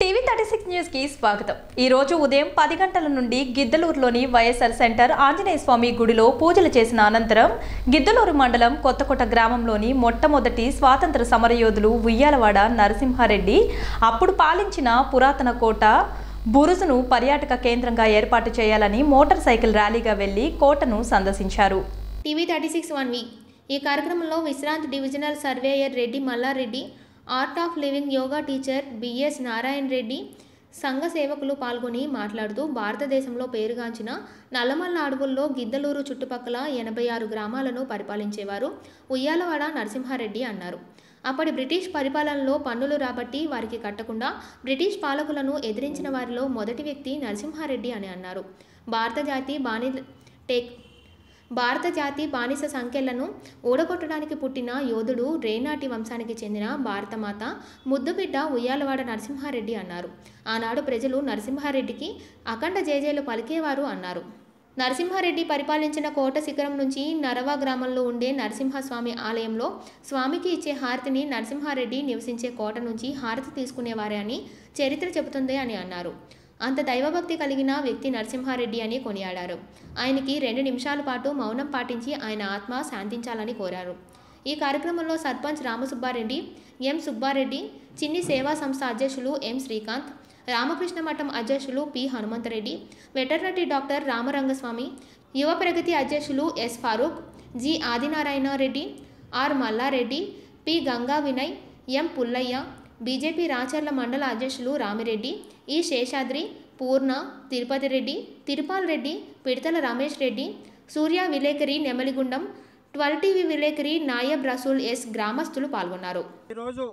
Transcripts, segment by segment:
TV thirty six news కి స్వాగతం ఈ రోజు ఉదయం పది గంటల నుండి గిద్దలూరులోని వైఎస్ఆర్ సెంటర్ ఆంజనేయ స్వామి గుడిలో పూజలు చేసిన అనంతరం గిద్దలూరు మండలం కొత్తకోట గ్రామంలోని మొట్టమొదటి స్వాతంత్ర సమరయోధులు ఉయ్యాలవాడ నరసింహారెడ్డి అప్పుడు పాలించిన పురాతన కోట బురుజును పర్యాటక కేంద్రంగా ఏర్పాటు చేయాలని మోటార్ సైకిల్ ర్యాలీగా వెళ్లి కోటను సందర్శించారు TV thirty six one week ఈ కార్యక్రమంలో విశ్రాంత్ divisional surveyor Reddy Mallareddy art of living yoga teacher BS Narayana Reddy సంఘ సేవకులు పాల్గొని మాట్లాడుతూ భారతదేశంలో పేరుగాంచిన నల్లమల్ల అడవుల్లో గిద్దలూరు చుట్టుపక్కల ఎనభై ఆరు గ్రామాలను పరిపాలించేవారు ఉయ్యాలవాడ నరసింహారెడ్డి అన్నారు అప్పటి బ్రిటిష్ పరిపాలనలో పన్నులు రాబట్టి వారికి కట్టకుండా బ్రిటిష్ పాలకులను ఎదిరించిన వారిలో మొదటి వ్యక్తి నరసింహారెడ్డి అని అన్నారు భారత జాతి బాని టేక్ భారత జాతి బానిస సంఖ్యలను ఊడగొట్టడానికి పుట్టిన యోధుడు రేనాటి వంశానికి చెందిన భారతమాత ముద్దుబిడ్డ ఉయ్యాలవాడ నరసింహారెడ్డి అన్నారు ఆనాడు ప్రజలు నరసింహారెడ్డికి అఖండ జేజేలు పలికేవారు అన్నారు నరసింహారెడ్డి పరిపాలించిన కోట శిఖరం నుంచి నరవా గ్రామంలో ఉండే నరసింహస్వామి ఆలయంలో స్వామికి ఇచ్చే హారతిని నరసింహారెడ్డి నివసించే కోట నుంచి హారతి తీసుకునేవారే అని చరిత్ర చెబుతుంది అని అన్నారు అంత దైవభక్తి కలిగిన వ్యక్తి నరసింహారెడ్డి అని కొనియాడారు ఆయనకి రెండు నిమిషాల పాటు మౌనం పాటించి ఆయన ఆత్మ శాంతించాలని కోరారు ఈ కార్యక్రమంలో సర్పంచ్ రామసుబ్బారెడ్డి ఎం సుబ్బారెడ్డి చిన్ని సేవా సంస్థ అధ్యక్షులు ఎం శ్రీకాంత్ రామకృష్ణ మఠం అధ్యక్షులు P Hanumanthareddy veterinary doctor Ramarangaswamy Yuva Pragathi అధ్యక్షులు S Farooq G Adinarayana Reddy R Mallareddy P Ganga Vinay M Pullaiah BJP Racharla మండల అధ్యక్షులు రామిరెడ్డి ఈ శేషాద్రి పూర్ణ తిరుపతి రెడ్డి తిరుపాల్ రెడ్డి పిడతల రమేష్ రెడ్డి సూర్య విలేకరి నెమలిగుండం ట్వెల్వ్ టీవీ విలేకరి నాయబ్ రసూల్ ఎస్ గ్రామస్తులు పాల్గొన్నారు ఈరోజు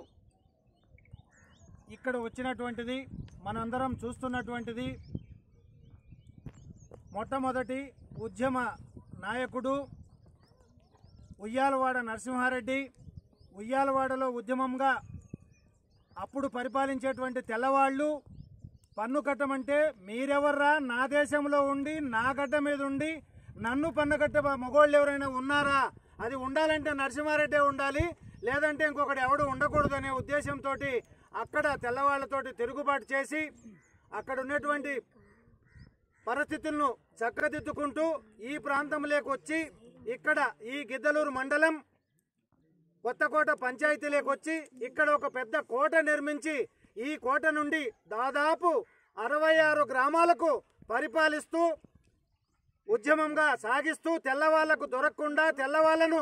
ఇక్కడ వచ్చినటువంటిది మనందరం చూస్తున్నటువంటిది మొట్టమొదటి ఉద్యమ నాయకుడు ఉయ్యాలవాడ నరసింహారెడ్డి ఉయ్యాలవాడలో ఉద్యమంగా అప్పుడు పరిపాలించేటువంటి తెల్లవాళ్ళు పన్ను కట్టమంటే మీరెవర్రా నా దేశంలో ఉండి నా గడ్డ మీద ఉండి నన్ను పన్ను కట్టే మగోళ్ళు ఎవరైనా ఉన్నారా అది ఉండాలంటే నరసింహారెడ్డే ఉండాలి లేదంటే ఇంకొకటి ఎవడు ఉండకూడదు అనే ఉద్దేశంతో అక్కడ తెల్లవాళ్లతోటి తిరుగుబాటు చేసి అక్కడ ఉన్నటువంటి పరిస్థితులను చక్కదిద్దుకుంటూ ఈ ప్రాంతంలోకి వచ్చి ఇక్కడ ఈ గిద్దలూరు మండలం కొత్తకోట పంచాయతీలోకి వచ్చి ఇక్కడ ఒక పెద్ద కోట నిర్మించి ఈ కోట నుండి దాదాపు అరవై ఆరు గ్రామాలకు పరిపాలిస్తూ ఉద్యమంగా సాగిస్తూ తెల్లవాళ్లకు దొరకకుండా తెల్లవాళ్లను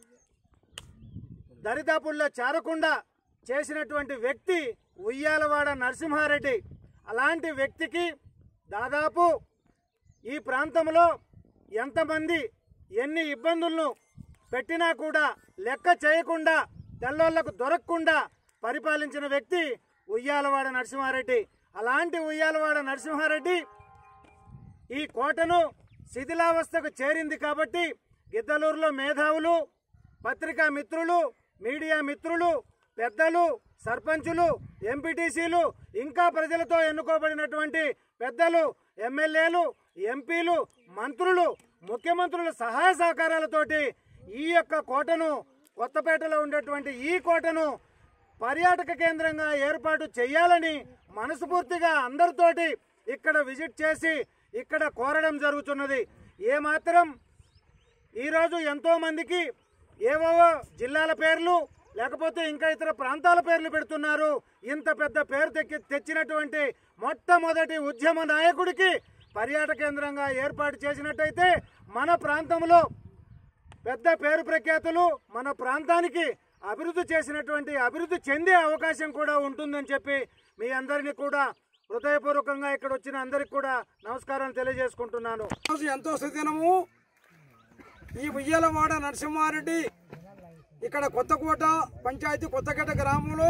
దరిదాపుల్లో చేరకుండా చేసినటువంటి వ్యక్తి ఉయ్యాలవాడ నరసింహారెడ్డి అలాంటి వ్యక్తికి దాదాపు ఈ ప్రాంతంలో ఎంతమంది ఎన్ని ఇబ్బందులను పెట్టినా కూడా లెక్క చేయకుండా తెల్లోళ్లకు దొరకకుండా పరిపాలించిన వ్యక్తి ఉయ్యాలవాడ నరసింహారెడ్డి అలాంటి ఉయ్యాలవాడ నరసింహారెడ్డి ఈ కోటను శిథిలావస్థకు చేరింది కాబట్టి గిద్దలూరులో మేధావులు పత్రికా మిత్రులు మీడియా మిత్రులు పెద్దలు సర్పంచులు ఎంపీటీసీలు ఇంకా ప్రజలతో ఎన్నుకోబడినటువంటి పెద్దలు ఎమ్మెల్యేలు ఎంపీలు మంత్రులు ముఖ్యమంత్రుల సహాయ సహకారాలతోటి ఈ యొక్క కోటను కొత్తపేటలో ఉండేటువంటి ఈ కోటను పర్యాటక కేంద్రంగా ఏర్పాటు చేయాలని మనస్ఫూర్తిగా అందరితోటి ఇక్కడ విజిట్ చేసి ఇక్కడ కోరడం జరుగుతున్నది ఏమాత్రం ఈరోజు ఎంతో మందికి ఏవేవో జిల్లాల పేర్లు లేకపోతే ఇంకా ఇతర ప్రాంతాల పేర్లు పెడుతున్నారు ఇంత పెద్ద పేరు తెచ్చి తెచ్చినటువంటి మొట్టమొదటి ఉద్యమ నాయకుడికి పర్యాటక కేంద్రంగా ఏర్పాటు చేసినట్టయితే మన ప్రాంతంలో పెద్ద పేరు ప్రఖ్యాతులు మన ప్రాంతానికి అభివృద్ధి చేసినటువంటి అభివృద్ధి చెందే అవకాశం కూడా ఉంటుందని చెప్పి మీ అందరినీ కూడా హృదయపూర్వకంగా ఇక్కడ వచ్చిన అందరికి కూడా నమస్కారం తెలియజేసుకుంటున్నాను రోజు ఎంతో సుదినము ఈ ఉయ్యలవాడ నరసింహారెడ్డి ఇక్కడ కొత్తకోట పంచాయతీ కొత్తగడ్డ గ్రామంలో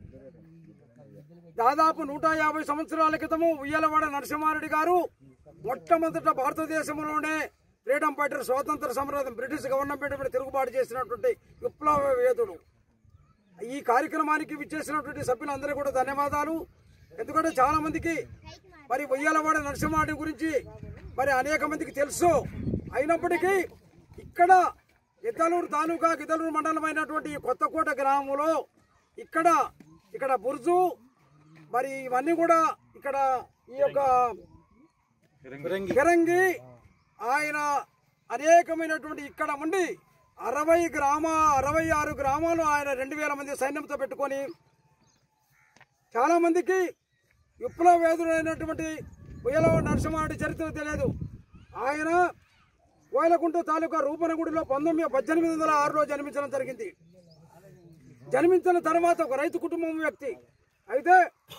దాదాపు నూట యాభై సంవత్సరాల క్రితము ఉయ్యలవాడ నరసింహారెడ్డి గారు మొట్టమొదట భారతదేశంలోనే ఫ్రీడమ్ ఫైటర్ స్వాతంత్ర సమరం బ్రిటిష్ గవర్నమెంట్ మీద తిరుగుబాటు చేసినటువంటి విప్లవ వేదుడు ఈ కార్యక్రమానికి విచ్చేసినటువంటి సభ్యులందరూ కూడా ధన్యవాదాలు ఎందుకంటే చాలా మందికి మరి ఉయ్యాలవాడ నరసింహారెడ్డి గురించి మరి అనేక మందికి తెలుసు అయినప్పటికీ ఇక్కడ గిద్దలూరు తాలూకా గిద్దలూరు మండలం అయినటువంటి ఈ కొత్తకోట గ్రామంలో ఇక్కడ ఇక్కడ బుర్జు మరి ఇవన్నీ కూడా ఇక్కడ ఈ యొక్క ఫిరంగి ఆయన అనేకమైనటువంటి ఇక్కడ ఉండి అరవై గ్రామ అరవై ఆరు గ్రామాలు ఆయన రెండు వేల మంది సైన్యంతో పెట్టుకొని చాలా మందికి విప్లవ వేదుడైనటువంటి ఉయ్యల నరసింహారెడ్డి చరిత్ర తెలియదు ఆయన కోయలకుంట తాలూకా రూపనగుడిలో పంతొమ్మిది పద్దెనిమిది వందల ఆరులో జన్మించడం జరిగింది జన్మించిన తర్వాత ఒక రైతు కుటుంబం వ్యక్తి అయితే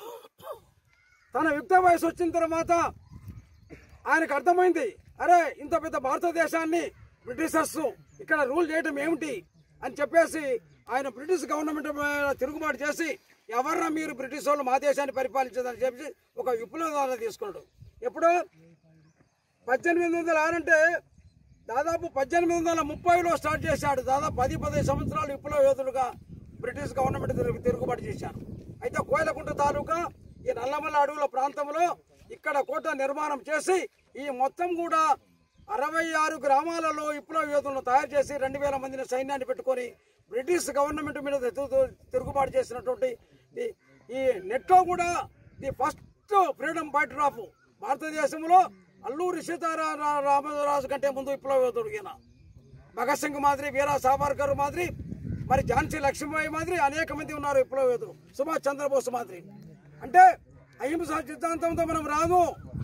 తన యుక్త వయసు వచ్చిన తర్వాత ఆయనకు అర్థమైంది అరే ఇంత పెద్ద భారతదేశాన్ని బ్రిటిషర్స్ ఇక్కడ రూల్ చేయడం ఏమిటి అని చెప్పేసి ఆయన బ్రిటిష్ గవర్నమెంట్ మీద తిరుగుబాటు చేసి ఎవర్రా మీరు బ్రిటిష్ వాళ్ళు మా దేశాన్ని పరిపాలించదని చెప్పి ఒక విప్లవాన్ని తీసుకున్నాడు ఎప్పుడు పద్దెనిమిది వందల ఆరంటే దాదాపు పద్దెనిమిది వందల ముప్పైలో స్టార్ట్ చేశాడు దాదాపు పది పదిహేను సంవత్సరాలు విప్లవ యోధులుగా బ్రిటిష్ గవర్నమెంట్ తిరుగు- తిరుగుబాటు చేశారు అయితే కోయలకుంట తాలూకా ఈ నల్లమల్ల అడవుల ప్రాంతంలో ఇక్కడ కోట నిర్మాణం చేసి ఈ మొత్తం కూడా అరవై ఆరు గ్రామాలలో విప్లవ యోధులను తయారు చేసి రెండు వేల మందిని సైన్యాన్ని పెట్టుకొని బ్రిటిష్ గవర్నమెంట్ మీద తిరుగు- తిరుగుబాటు చేసినటువంటి ఈ- ఈ నెట్లో కూడా the first freedom fighter of భారతదేశంలో అల్లూరి సీతారామరాజు కంటే ముందు విప్లవ యోధుడు ఈయన భగత్ సింగ్ మాదిరి వీరా సావర్కర్ మాదిరి మరి ఝాన్సీ లక్ష్మీబాయి మాదిరి అనేక మంది ఉన్నారు విప్లవ యోధులు సుభాష్ చంద్రబోస్ మాదిరి అంటే అహింస సిద్ధాంతంతో మనం రాము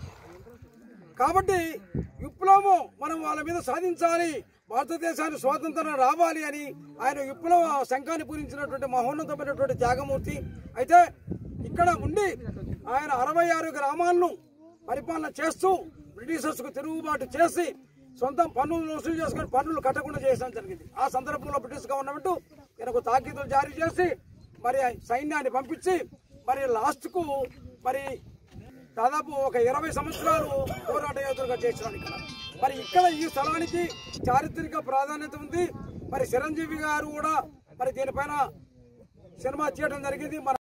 కాబట్టి విప్లవం మనం వాళ్ళ మీద సాధించాలి భారతదేశానికి స్వాతంత్రం రావాలి అని ఆయన విప్లవ శంఖాన్ని పూరించినటువంటి మహోన్నతమైనటువంటి త్యాగమూర్తి అయితే ఇక్కడ ఉండి ఆయన అరవై ఆరు గ్రామాలను పరిపాలన చేస్తూ బ్రిటిషర్స్ కు తిరుగుబాటు చేసి సొంత పన్నులు వసూలు చేసుకుని పన్నులు కట్టకుండా చేయడం జరిగింది ఆ సందర్భంలో బ్రిటిష్ గవర్నమెంట్ ఈయనకు తాకీదులు జారీ చేసి మరి సైన్యాన్ని పంపించి మరి లాస్ట్ కు మరి దాదాపు ఒక ఇరవై సంవత్సరాలు పోరాట యోధులుగా చేసినాడు ఇక్కడ మరి ఇక్కడ ఈ స్థలానికి చారిత్రక ప్రాధాన్యత ఉంది మరి చిరంజీవి గారు కూడా మరి దీనిపైన సినిమా చేయడం జరిగింది మన